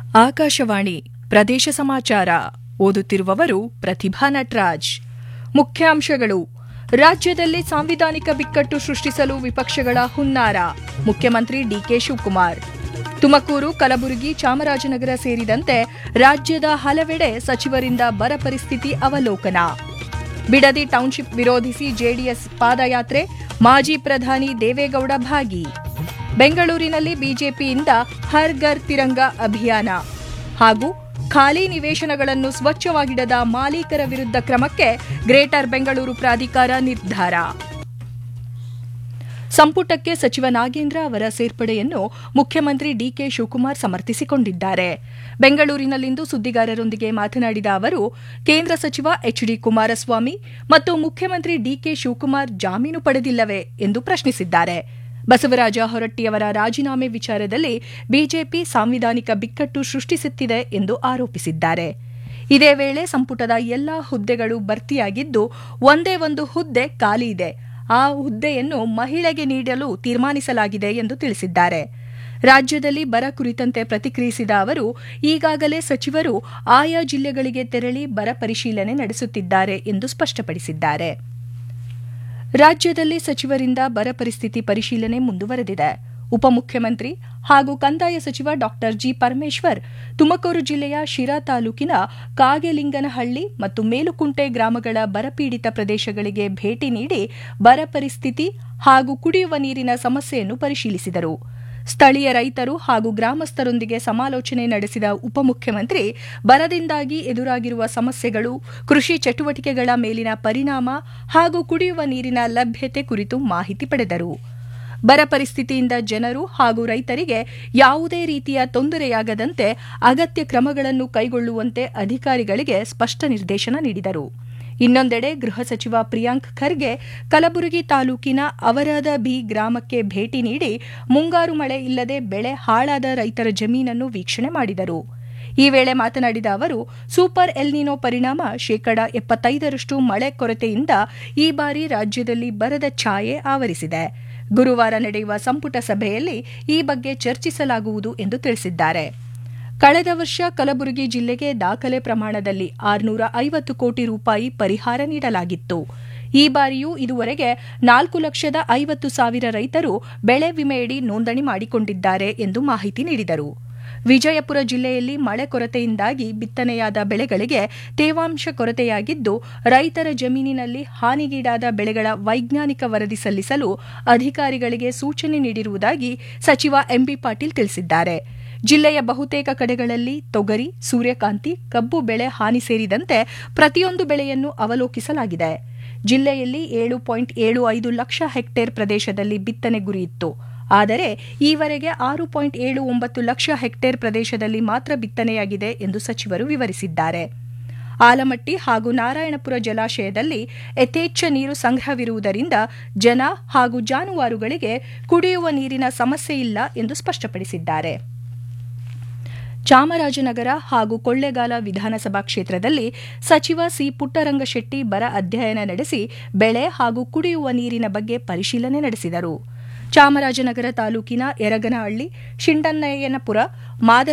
ಆಕಾಶವಾಣಿ ಪ್ರದೇಶ ಸಮಾಚಾರ ಓದುತ್ತಿರುವವರು ಪ್ರತಿಭಾ ನಟರಾಜ್ ಮುಖ್ಯಾಂಶಗಳು ರಾಜ್ಯದಲ್ಲಿ ಸಾಂವಿಧಾನಿಕ ಬಿಕ್ಕಟ್ಟು ಸೃಷ್ಟಿಸಲು ವಿಪಕ್ಷಗಳ ಹುನ್ನಾರ ಮುಖ್ಯಮಂತ್ರಿ ಡಿಕೆ ಶಿವಕುಮಾರ್ ತುಮಕೂರು ಕಲಬುರಗಿ ಚಾಮರಾಜನಗರ ಸೇರಿದಂತೆ ರಾಜ್ಯದ ಹಲವೆಡೆ ಸಚಿವರಿಂದ ಬರ ಪರಿಸ್ಥಿತಿ ಅವಲೋಕನ ಬಿಡದಿ ಟೌನ್ಶಿಪ್ ವಿರೋಧಿಸಿ ಜೆಡಿಎಸ್ ಪಾದಯಾತ್ರೆ ಮಾಜಿ ಪ್ರಧಾನಿ ದೇವೇಗೌಡ ಭಾಗಿ ಬೆಂಗಳೂರಿನಲ್ಲಿ ಬಿಜೆಪಿಯಿಂದ ಹರ್ ಘರ್ ತಿರಂಗ ಅಭಿಯಾನ ಹಾಗೂ ಖಾಲಿ ನಿವೇಶನಗಳನ್ನು ಸ್ವಚ್ಛವಾಗಿಡದ ಮಾಲೀಕರ ವಿರುದ್ಧ ಕ್ರಮಕ್ಕೆ ಗ್ರೇಟರ್ ಬೆಂಗಳೂರು ಪ್ರಾಧಿಕಾರ ನಿರ್ಧಾರ ಸಂಪುಟಕ್ಕೆ ಸಚಿವ ನಾಗೇಂದ್ರ ಅವರ ಸೇರ್ಪಡೆಯನ್ನು ಮುಖ್ಯಮಂತ್ರಿ ಡಿಕೆ ಶಿವಕುಮಾರ್ ಸಮರ್ಥಿಸಿಕೊಂಡಿದ್ದಾರೆ ಬೆಂಗಳೂರಿನಲ್ಲಿಂದು ಸುದ್ದಿಗಾರರೊಂದಿಗೆ ಮಾತನಾಡಿದ ಅವರು ಕೇಂದ್ರ ಸಚಿವ ಎಚ್ಡಿ ಕುಮಾರಸ್ವಾಮಿ ಮತ್ತು ಮುಖ್ಯಮಂತ್ರಿ ಡಿಕೆ ಶಿವಕುಮಾರ್ ಜಾಮೀನು ಪಡೆದಿಲ್ಲವೇ ಎಂದು ಪ್ರಶ್ನಿಸಿದ್ದಾರೆ ಬಸವರಾಜ ಹೊರಟ್ಟಿಯವರ ರಾಜೀನಾಮೆ ವಿಚಾರದಲ್ಲಿ ಬಿಜೆಪಿ ಸಾಂವಿಧಾನಿಕ ಬಿಕ್ಕಟ್ಟು ಸೃಷ್ಟಿಸುತ್ತಿದೆ ಎಂದು ಆರೋಪಿಸಿದ್ದಾರೆ ಇದೇ ವೇಳೆ ಸಂಪುಟದ ಎಲ್ಲಾ ಹುದ್ದೆಗಳು ಭರ್ತಿಯಾಗಿದ್ದು ಒಂದೇ ಒಂದು ಹುದ್ದೆ ಖಾಲಿ ಇದೆ ಆ ಹುದ್ದೆಯನ್ನು ಮಹಿಳೆಗೆ ನೀಡಲು ತೀರ್ಮಾನಿಸಲಾಗಿದೆ ಎಂದು ತಿಳಿಸಿದ್ದಾರೆ ರಾಜ್ಯದಲ್ಲಿ ಬರ ಕುರಿತಂತೆ ಪ್ರತಿಕ್ರಿಯಿಸಿದ ಅವರು ಈಗಾಗಲೇ ಸಚಿವರು ಆಯಾ ಜಿಲ್ಲೆಗಳಿಗೆ ತೆರಳಿ ಬರ ಪರಿಶೀಲನೆ ನಡೆಸುತ್ತಿದ್ದಾರೆ ಎಂದು ಸ್ಪಷ್ಟಪಡಿಸಿದ್ದಾರೆ ರಾಜ್ಯದಲ್ಲಿ ಸಚಿವರಿಂದ ಬರ ಪರಿಸ್ಥಿತಿ ಪರಿಶೀಲನೆ ಮುಂದುವರೆದಿದೆ ಉಪಮುಖ್ಯಮಂತ್ರಿ ಹಾಗೂ ಕಂದಾಯ ಸಚಿವ ಡಾ ಜಿ ಪರಮೇಶ್ವರ್ ತುಮಕೂರು ಜಿಲ್ಲೆಯ ಶಿರಾ ತಾಲೂಕಿನ ಕಾಗೆಲಿಂಗನಹಳ್ಳಿ ಮತ್ತು ಮೇಲುಕುಂಟೆ ಗ್ರಾಮಗಳ ಬರಪೀಡಿತ ಪ್ರದೇಶಗಳಿಗೆ ಭೇಟಿ ನೀಡಿ ಬರ ಪರಿಸ್ಥಿತಿ ಹಾಗೂ ಕುಡಿಯುವ ನೀರಿನ ಸಮಸ್ಯೆಯನ್ನು ಪರಿಶೀಲಿಸಿದರು ಸ್ಥಳೀಯ ರೈತರು ಹಾಗೂ ಗ್ರಾಮಸ್ಥರೊಂದಿಗೆ ಸಮಾಲೋಚನೆ ನಡೆಸಿದ ಉಪಮುಖ್ಯಮಂತ್ರಿ ಬರದಿಂದಾಗಿ ಎದುರಾಗಿರುವ ಸಮಸ್ಯೆಗಳು ಕೃಷಿ ಚಟುವಟಿಕೆಗಳ ಮೇಲಿನ ಪರಿಣಾಮ ಹಾಗೂ ಕುಡಿಯುವ ನೀರಿನ ಲಭ್ಯತೆ ಕುರಿತು ಮಾಹಿತಿ ಪಡೆದರು ಬರ ಪರಿಸ್ಥಿತಿಯಿಂದ ಜನರು ಹಾಗೂ ರೈತರಿಗೆ ಯಾವುದೇ ರೀತಿಯ ತೊಂದರೆಯಾಗದಂತೆ ಅಗತ್ಯ ಕ್ರಮಗಳನ್ನು ಕೈಗೊಳ್ಳುವಂತೆ ಅಧಿಕಾರಿಗಳಿಗೆ ಸ್ಪಷ್ಟ ನಿರ್ದೇಶನ ನೀಡಿದರು ಇನ್ನೊಂದೆಡೆ ಗೃಹ ಸಚಿವ ಪ್ರಿಯಾಂಕ್ ಖರ್ಗೆ ಕಲಬುರಗಿ ತಾಲೂಕಿನ ಅವರಾದ ಬಿ ಗ್ರಾಮಕ್ಕೆ ಭೇಟಿ ನೀಡಿ ಮುಂಗಾರು ಮಳೆ ಇಲ್ಲದೆ ಬೆಳೆ ಹಾಳಾದ ರೈತರ ಜಮೀನನ್ನು ವೀಕ್ಷಣೆ ಮಾಡಿದರು ಈ ವೇಳೆ ಮಾತನಾಡಿದ ಅವರು ಸೂಪರ್ ಎಲ್ನಿನೋ ಪರಿಣಾಮ ಶೇಕಡ ಎಪ್ಪತ್ತೈದರಷ್ಟು ಮಳೆ ಕೊರತೆಯಿಂದ ಈ ಬಾರಿ ರಾಜ್ಯದಲ್ಲಿ ಬರದ ಛಾಯೆ ಆವರಿಸಿದೆ ಗುರುವಾರ ನಡೆಯುವ ಸಂಪುಟ ಸಭೆಯಲ್ಲಿ ಈ ಬಗ್ಗೆ ಚರ್ಚಿಸಲಾಗುವುದು ಎಂದು ತಿಳಿಸಿದ್ದಾರೆ ಕಳೆದ ವರ್ಷ ಕಲಬುರಗಿ ಜಿಲ್ಲೆಗೆ ದಾಖಲೆ ಪ್ರಮಾಣದಲ್ಲಿ ಆರುನೂರ ಐವತ್ತು ಕೋಟಿ ರೂಪಾಯಿ ಪರಿಹಾರ ನೀಡಲಾಗಿತ್ತು ಈ ಬಾರಿಯೂ ಇದುವರೆಗೆ ನಾಲ್ಕು ಲಕ್ಷದ ಐವತ್ತು ಸಾವಿರ ರೈತರು ಬೆಳೆ ವಿಮೆಯಡಿ ನೋಂದಣಿ ಮಾಡಿಕೊಂಡಿದ್ದಾರೆ ಎಂದು ಮಾಹಿತಿ ನೀಡಿದರು ವಿಜಯಪುರ ಜಿಲ್ಲೆಯಲ್ಲಿ ಮಳೆ ಕೊರತೆಯಿಂದಾಗಿ ಬಿತ್ತನೆಯಾದ ಬೆಳೆಗಳಿಗೆ ತೇವಾಂಶ ಕೊರತೆಯಾಗಿದ್ದು ರೈತರ ಜಮೀನಿನಲ್ಲಿ ಹಾನಿಗೀಡಾದ ಬೆಳೆಗಳ ವೈಜ್ಞಾನಿಕ ವರದಿ ಸಲ್ಲಿಸಲು ಅಧಿಕಾರಿಗಳಿಗೆ ಸೂಚನೆ ನೀಡಿರುವುದಾಗಿ ಸಚಿವ ಎಂಬಿ ಪಾಟೀಲ್ ತಿಳಿಸಿದ್ದಾರೆ ಜಿಲ್ಲೆಯ ಬಹುತೇಕ ಕಡೆಗಳಲ್ಲಿ ತೊಗರಿ ಸೂರ್ಯಕಾಂತಿ ಕಬ್ಬು ಬೆಳೆ ಹಾನಿ ಸೇರಿದಂತೆ ಪ್ರತಿಯೊಂದು ಬೆಳೆಯನ್ನು ಅವಲೋಕಿಸಲಾಗಿದೆ ಜಿಲ್ಲೆಯಲ್ಲಿ ಏಳು ಪಾಯಿಂಟ್ ಏಳು ಐದು ಲಕ್ಷ ಹೆಕ್ಟೇರ್ ಪ್ರದೇಶದಲ್ಲಿ ಬಿತ್ತನೆ ಗುರಿಯಿತ್ತು ಆದರೆ ಈವರೆಗೆ ಆರು ಪಾಯಿಂಟ್ ಏಳು ಒಂಬತ್ತು ಲಕ್ಷ ಹೆಕ್ಟೇರ್ ಪ್ರದೇಶದಲ್ಲಿ ಮಾತ್ರ ಬಿತ್ತನೆಯಾಗಿದೆ ಎಂದು ಸಚಿವರು ವಿವರಿಸಿದ್ದಾರೆ ಆಲಮಟ್ಟಿ ಹಾಗೂ ನಾರಾಯಣಪುರ ಜಲಾಶಯದಲ್ಲಿ ಯಥೇಚ್ಛ ನೀರು ಸಂಗ್ರಹವಿರುವುದರಿಂದ ಜನ ಹಾಗೂ ಜಾನುವಾರುಗಳಿಗೆ ಕುಡಿಯುವ ನೀರಿನ ಸಮಸ್ಯೆ ಇಲ್ಲ ಎಂದು ಸ್ಪಷ್ಟಪಡಿಸಿದ್ದಾರೆ ಚಾಮರಾಜನಗರ ಹಾಗೂ ಕೊಳ್ಳೇಗಾಲ ವಿಧಾನಸಭಾ ಕ್ಷೇತ್ರದಲ್ಲಿ ಸಚಿವ ಸಿ ಪುಟ್ಟರಂಗಶೆಟ್ಟಿ ಬರ ಅಧ್ಯಯನ ನಡೆಸಿ ಬೆಳೆ ಹಾಗೂ ಕುಡಿಯುವ ನೀರಿನ ಬಗ್ಗೆ ಪರಿಶೀಲನೆ ನಡೆಸಿದರು ಚಾಮರಾಜನಗರ ತಾಲೂಕಿನ ಯರಗನಹಳ್ಳಿ ಶಿಂಡನ್ನಯ್ಯನಪುರ ಮಾದ